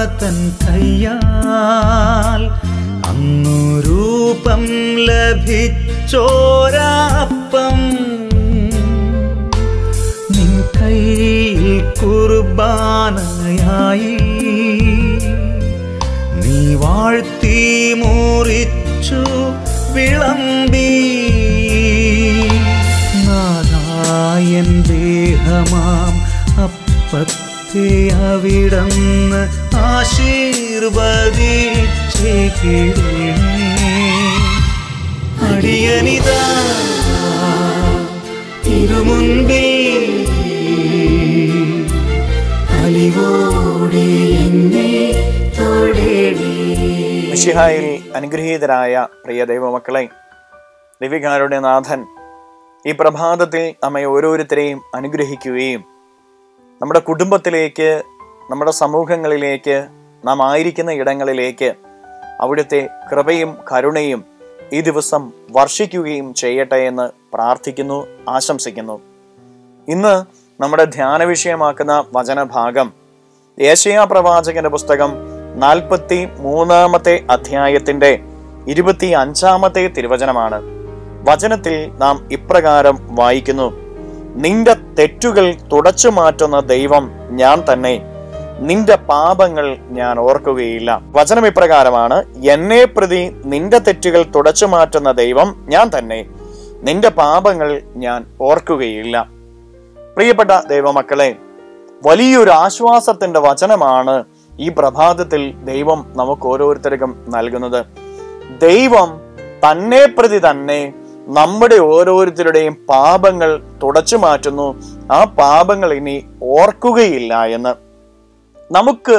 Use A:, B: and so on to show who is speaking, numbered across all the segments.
A: തൻ കയ്യാൽ അങ്ങു രൂപം ലഭിച്ചോരാപ്പം നിൻ കയ്യിൽ കുർബാനയായി നീ വാഴ്ത്തി മുറിച്ചു വിളമ്പി നാദായൻ ദേഹമാം അപ്പത്തെ അവിടന്ന് ആശീർവദിച്ചേക്കിടേ അടിയനിതാ തിരുമുൻപിൽ അലിവോടെ എന്നെ തൊടേണേ
B: മിശിഹായിൽ അനുഗ്രഹീതരായ പ്രിയ ദൈവമക്കളെ ദിവികാരുടെ നാഥൻ ഈ പ്രഭാതത്തിൽ നമ്മെ ഓരോരുത്തരെയും അനുഗ്രഹിക്കുകയും നമ്മുടെ കുടുംബത്തിലേക്ക് നമ്മുടെ സമൂഹങ്ങളിലേക്ക് നാം ആയിരിക്കുന്ന ഇടങ്ങളിലേക്ക് അവിടുത്തെ കൃപയും കരുണയും ഈ ദിവസം വർഷിക്കുകയും ചെയ്യട്ടെ എന്ന് പ്രാർത്ഥിക്കുന്നു ആശംസിക്കുന്നു ഇന്ന് നമ്മുടെ ധ്യാന വിഷയമാക്കുന്ന വചനഭാഗം ഏഷ്യാ പ്രവാചകന്റെ പുസ്തകം നാൽപ്പത്തി മൂന്നാമത്തെ അധ്യായത്തിന്റെ ഇരുപത്തി അഞ്ചാമത്തെ തിരുവചനമാണ് വചനത്തിൽ നാം ഇപ്രകാരം വായിക്കുന്നു നിന്റെ തെറ്റുകൾ തുടച്ചു മാറ്റുന്ന ദൈവം ഞാൻ തന്നെ നിന്റെ പാപങ്ങൾ ഞാൻ ഓർക്കുകയില്ല വചനം ഇപ്രകാരമാണ് എന്നെ പ്രതി നിന്റെ തെറ്റുകൾ തുടച്ചു മാറ്റുന്ന ദൈവം ഞാൻ തന്നെ നിന്റെ പാപങ്ങൾ ഞാൻ ഓർക്കുകയില്ല പ്രിയപ്പെട്ട ദൈവമക്കളെ വലിയൊരു ആശ്വാസത്തിന്റെ വചനമാണ് ഈ പ്രഭാതത്തിൽ ദൈവം നമുക്ക് ഓരോരുത്തർക്കും നൽകുന്നത് ദൈവം തന്നെ പ്രതി തന്നെ നമ്മുടെ ഓരോരുത്തരുടെയും പാപങ്ങൾ തുടച്ചു മാറ്റുന്നു ആ പാപങ്ങൾ ഇനി ഓർക്കുകയില്ല എന്ന് നമുക്ക്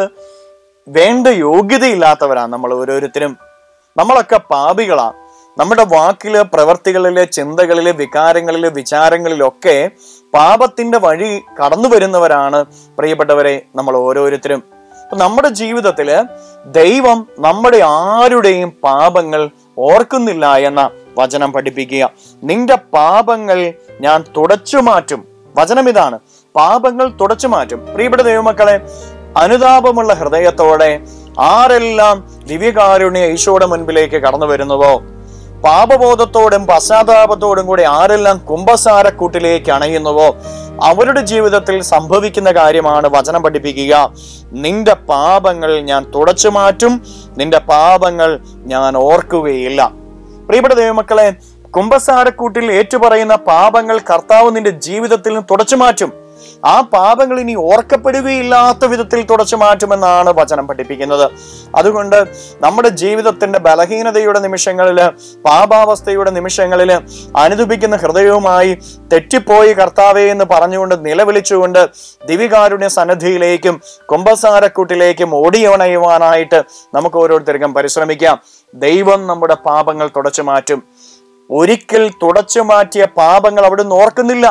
B: വേണ്ട യോഗ്യതയില്ലാത്തവരാണ് നമ്മൾ ഓരോരുത്തരും നമ്മളൊക്കെ പാപികളാ നമ്മുടെ വാക്കില് പ്രവർത്തികളില് ചിന്തകളില് വികാരങ്ങളില് വിചാരങ്ങളിലൊക്കെ പാപത്തിന്റെ വഴി കടന്നു വരുന്നവരാണ് പ്രിയപ്പെട്ടവരെ നമ്മൾ ഓരോരുത്തരും അപ്പൊ നമ്മുടെ ജീവിതത്തില് ദൈവം നമ്മുടെ ആരുടെയും പാപങ്ങൾ ഓർക്കുന്നില്ല എന്ന വചനം പഠിപ്പിക്കുക നിന്റെ പാപങ്ങൾ ഞാൻ തുടച്ചു മാറ്റും വചനം ഇതാണ് പാപങ്ങൾ തുടച്ചു മാറ്റും പ്രിയപ്പെട്ട ദൈവമക്കളെ അനുതാപമുള്ള ഹൃദയത്തോടെ ആരെല്ലാം ദിവ്യകാരുണ്യ ഈശോയുടെ മുൻപിലേക്ക് കടന്നു വരുന്നുവോ പാപബോധത്തോടും പശ്ചാത്താപത്തോടും കൂടി ആരെല്ലാം കുംഭസാരക്കൂട്ടിലേക്ക് അണയുന്നുവോ അവരുടെ ജീവിതത്തിൽ സംഭവിക്കുന്ന കാര്യമാണ് വചനം പഠിപ്പിക്കുക നിന്റെ പാപങ്ങൾ ഞാൻ തുടച്ചു മാറ്റും നിന്റെ പാപങ്ങൾ ഞാൻ ഓർക്കുകയില്ല പ്രിയപ്പെട്ട ദൈവമക്കളെ കുംഭസാരക്കൂട്ടിൽ ഏറ്റുപറയുന്ന പാപങ്ങൾ കർത്താവ് നിന്റെ ജീവിതത്തിൽ നിന്ന് തുടച്ചു മാറ്റും ആ പാപങ്ങൾ ഇനി ഓർക്കപ്പെടുകയില്ലാത്ത വിധത്തിൽ തുടച്ചു മാറ്റുമെന്നാണ് വചനം പഠിപ്പിക്കുന്നത് അതുകൊണ്ട് നമ്മുടെ ജീവിതത്തിന്റെ ബലഹീനതയുടെ നിമിഷങ്ങളില് പാപാവസ്ഥയുടെ നിമിഷങ്ങളില് അനുദപിക്കുന്ന ഹൃദയവുമായി തെറ്റിപ്പോയി കർത്താവേ എന്ന് പറഞ്ഞുകൊണ്ട് നിലവിളിച്ചുകൊണ്ട് ദിവികാരുണ്യ സന്നദ്ധിയിലേക്കും കുംഭസാരക്കൂട്ടിലേക്കും ഓടിയണയുവാനായിട്ട് നമുക്ക് ഓരോരുത്തർക്കും പരിശ്രമിക്കാം ദൈവം നമ്മുടെ പാപങ്ങൾ തുടച്ചു മാറ്റും ഒരിക്കൽ തുടച്ചു മാറ്റിയ പാപങ്ങൾ അവിടുന്ന് ഓർക്കുന്നില്ല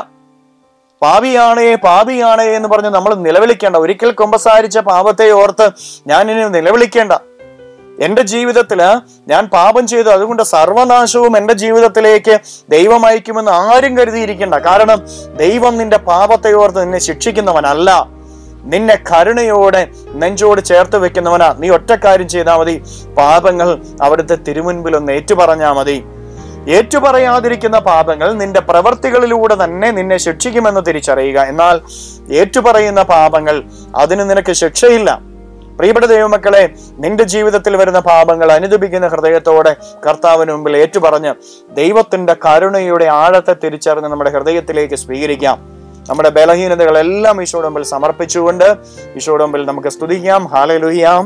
B: പാപിയാണേ പാപിയാണേ എന്ന് പറഞ്ഞ് നമ്മൾ നിലവിളിക്കേണ്ട ഒരിക്കൽ കുമ്പസാരിച്ച പാപത്തെ ഓർത്ത് ഞാൻ ഇനി നിലവിളിക്കേണ്ട എന്റെ ജീവിതത്തില് ഞാൻ പാപം ചെയ്തു അതുകൊണ്ട് സർവനാശവും എന്റെ ജീവിതത്തിലേക്ക് ദൈവം അയക്കുമെന്ന് ആരും കരുതിയിരിക്കേണ്ട കാരണം ദൈവം നിന്റെ പാപത്തെ ഓർത്ത് നിന്നെ ശിക്ഷിക്കുന്നവനല്ല നിന്നെ കരുണയോടെ നെഞ്ചോട് ചേർത്ത് വെക്കുന്നവനാ നീ ഒറ്റ കാര്യം ചെയ്താൽ മതി പാപങ്ങൾ അവിടുത്തെ തിരുമുൻപിൽ ഒന്ന് ഏറ്റുപറഞ്ഞാൽ മതി ഏറ്റുപറയാതിരിക്കുന്ന പാപങ്ങൾ നിന്റെ പ്രവർത്തികളിലൂടെ തന്നെ നിന്നെ ശിക്ഷിക്കുമെന്ന് തിരിച്ചറിയുക എന്നാൽ ഏറ്റുപറയുന്ന പാപങ്ങൾ അതിന് നിനക്ക് ശിക്ഷയില്ല പ്രിയപ്പെട്ട ദൈവമക്കളെ നിന്റെ ജീവിതത്തിൽ വരുന്ന പാപങ്ങൾ അനുദപിക്കുന്ന ഹൃദയത്തോടെ കർത്താവിന് മുമ്പിൽ ഏറ്റുപറഞ്ഞ് ദൈവത്തിന്റെ കരുണയുടെ ആഴത്തെ തിരിച്ചറിഞ്ഞ് നമ്മുടെ ഹൃദയത്തിലേക്ക് സ്വീകരിക്കാം നമ്മുടെ ബലഹീനതകളെല്ലാം ഈശോയുടെ മുമ്പിൽ സമർപ്പിച്ചുകൊണ്ട് ഈശോയുടെ മുമ്പിൽ നമുക്ക് സ്തുതിക്കാം ഹാലലുയ്യാം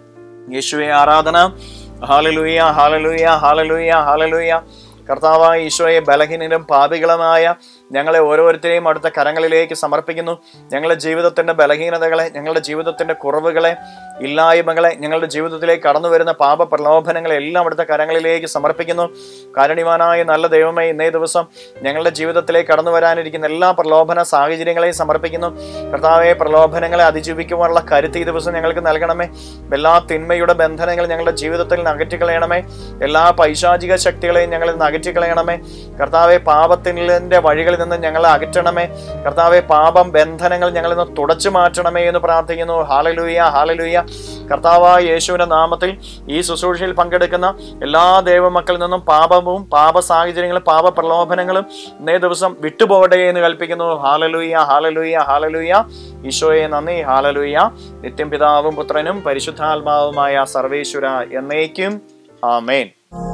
B: യേശുവെ ആരാധന ഹാലലുയ്യ ഹാലലുയ്യ ഹാലലുയ്യ ഹാലലുയ്യ കർത്താവായ ഈശോയെ ബലഹീനരും പാപികളുമായ ഞങ്ങളെ ഓരോരുത്തരെയും അടുത്ത കരങ്ങളിലേക്ക് സമർപ്പിക്കുന്നു ഞങ്ങളുടെ ജീവിതത്തിന്റെ ബലഹീനതകളെ ഞങ്ങളുടെ ജീവിതത്തിന്റെ കുറവുകളെ ഇല്ലായ്മകളെ ഞങ്ങളുടെ ജീവിതത്തിലേക്ക് കടന്നു വരുന്ന പാപ പ്രലോഭനങ്ങളെ എല്ലാം അടുത്ത കരങ്ങളിലേക്ക് സമർപ്പിക്കുന്നു കാരുണ്യവാനായ നല്ല ദൈവമേ ഇന്നേ ദിവസം ഞങ്ങളുടെ ജീവിതത്തിലേക്ക് കടന്നു വരാനിരിക്കുന്ന എല്ലാ പ്രലോഭന സാഹചര്യങ്ങളെയും സമർപ്പിക്കുന്നു കർത്താവെ പ്രലോഭനങ്ങളെ അതിജീവിക്കുവാനുള്ള കരുത്ത് ഈ ദിവസം ഞങ്ങൾക്ക് നൽകണമേ എല്ലാ തിന്മയുടെ ബന്ധനങ്ങൾ ഞങ്ങളുടെ ജീവിതത്തിൽ നിന്ന് അകറ്റിക്കളയണമേ എല്ലാ പൈശാചിക ശക്തികളെയും ഞങ്ങളിൽ നിന്ന് അകറ്റിക്കളയണമേ കർത്താവെ പാപത്തിൻ്റെ വഴികളിൽ നിന്ന് ഞങ്ങളെ അകറ്റണമേ കർത്താവെ പാപം ബന്ധനങ്ങൾ ഞങ്ങളിൽ നിന്ന് തുടച്ചു മാറ്റണമേ എന്ന് പ്രാർത്ഥിക്കുന്നു ഹാലലൂയ ഹാലലൂയ കർത്താവായ യേശുവിന്റെ നാമത്തിൽ ഈ ശുശ്രൂഷയിൽ പങ്കെടുക്കുന്ന എല്ലാ ദൈവമക്കളിൽ നിന്നും പാപവും പാപ സാഹചര്യങ്ങളും പാപ പ്രലോഭനങ്ങളും ഇന്നേ ദിവസം വിട്ടുപോകട്ടെ എന്ന് കൽപ്പിക്കുന്നു ഹാലലൂയ ഹാലലൂയ ഹാലലൂയ ഈശോയെ നന്ദി ഹാലലൂയ നിത്യം പിതാവും പുത്രനും പരിശുദ്ധാത്മാവുമായ സർവേശ്വര എന്നേക്കും ആമേൻ